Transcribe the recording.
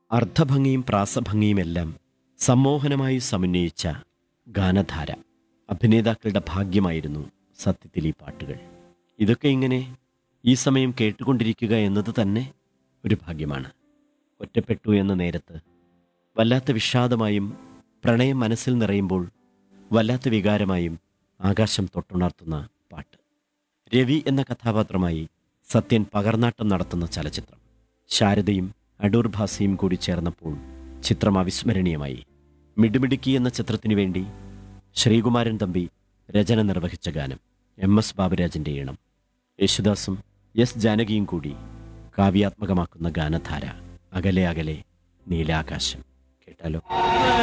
അർത്ഥഭംഗിയും പ്രാസഭംഗിയുമെല്ലാം സമ്മോഹനമായി സമന്വയിച്ച ഗാനധാര അഭിനേതാക്കളുടെ ഭാഗ്യമായിരുന്നു സത്യത്തിൽ ഈ പാട്ടുകൾ ഇതൊക്കെ ഇങ്ങനെ ഈ സമയം കേട്ടുകൊണ്ടിരിക്കുക എന്നത് തന്നെ ഒരു ഭാഗ്യമാണ് ഒറ്റപ്പെട്ടു എന്ന നേരത്ത് വല്ലാത്ത വിഷാദമായും പ്രണയം മനസ്സിൽ നിറയുമ്പോൾ വല്ലാത്ത വികാരമായും ആകാശം തൊട്ടുണർത്തുന്ന പാട്ട് രവി എന്ന കഥാപാത്രമായി സത്യൻ പകർന്നാട്ടം നടത്തുന്ന ചലച്ചിത്രം ശാരദയും അടൂർ ഭാസിയും കൂടി ചേർന്നപ്പോൾ ചിത്രം അവിസ്മരണീയമായി മിടുമിടുക്കി എന്ന ചിത്രത്തിനു വേണ്ടി ശ്രീകുമാരൻ തമ്പി രചന നിർവഹിച്ച ഗാനം എം എസ് ബാബുരാജിന്റെ ഈണം യേശുദാസും എസ് ജാനകിയും കൂടി കാവ്യാത്മകമാക്കുന്ന ഗാനധാര അകലെ അകലെ നീലാകാശം കേട്ടാലോ